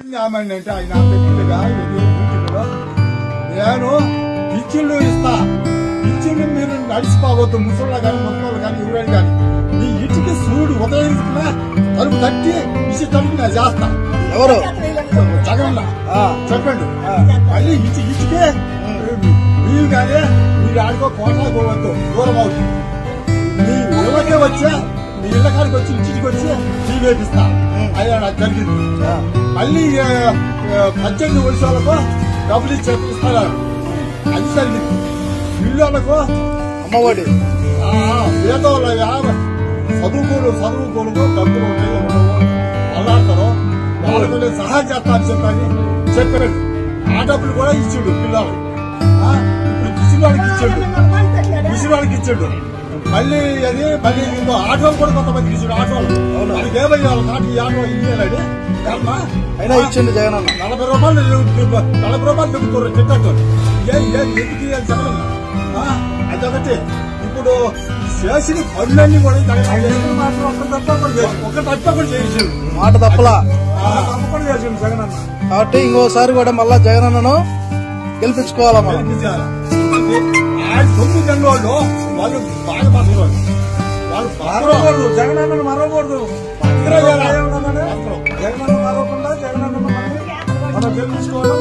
ఏమండి అంటే ఆయన పెట్టిందిగా డ్యూటీలో నేను పిచ్చిళ్ళు ఇస్తా పిచ్చిళ్ళు మీరు నడిచిపోవద్దు ముసళ్ళు కానీ ముసళ్ళు కానీ ఎవరైనా కానీ నీ ఇంటికి సూర్యుడు ఉదయించుకున్నా తలుపు తట్టి ఇసి తలుపు నేను చేస్తా ఎవరు జగన్ ఆ, చెప్పండి ఆ. మళ్ళీ ఇచ్చి ఇచ్చికే మీరు కానీ మీరు ఆడుకో కోటాకోవద్దు దూరం అవుతుంది మీ ఇళ్ళకే వచ్చే మీ ఇళ్ళ కాడికి వచ్చి ఇంటికి వచ్చి టీ వేపిస్తా అదే నాకు జరిగింది ఆ, మళ్ళీ ఆ, ఆ, పద్దెనిమిది వయసు వాళ్ళకు డబ్బులు ఇచ్చి ఇస్తారు అది జరిగింది ఇళ్ళకు అమ్మఒడి పేదవాళ్ళ చదువుకోలు చదువుకోలు డబ్బులు ఉన్నాయి ఉండవు అల్లాడతారు వాళ్ళకు నేను సహాయం చేస్తా అని చెప్పని చెప్పాడు ఆ డబ్బులు కూడా ఇచ్చాడు పిల్లలు ఆ, ఇప్పుడు పిసివాడికి ఇచ్చాడు పిసివాడికి ఇచ్చాడు మళ్ళీ అది మళ్ళీ ఇంకో ఆటోలు కూడా కొంతమందికి ఇచ్చాడు ఆటోలు అవును. అది ఏమయ్యా వాళ్ళ కాటి ఈ ఆటో ఇయ్యాలని కర్మ అయినా ఇచ్చిండు జగన్ అన్న నలభై రూపాయలు దిగు- నలభై రూపాయలు దిగుతారు తిట్టట్టు ఏ ఏ ఎందుకు ఇయ్యాలి చెప్పడం ఆ, అదొకటి ఇప్పుడు చేసిన పనులన్నీ కూడా జగన్ మాత్రం ఒక్క తప్ప ఒకటి చేసి- ఒక్క తప్ప ఒకటి చేసిండు మాట తప్పలా తప్పకుండా చేసిండు జగన్ అన్న కాబట్టి ఇంకోసారి కూడా మళ్ళా జగన్ అన్నను గెలిపించుకోవాలా మనం గెలిపించాలి. అది ఆయన తొమ్మిది నెలల వాళ్ళు వాళ్ళు బాగా బతకరు వాళ్ళు బతకరు జగన్ అన్నను మరవకూడదు బతకరు. జగన్ అన్న మరవకుండా జగన్ అన్న మనం గెలిపించుకోవడం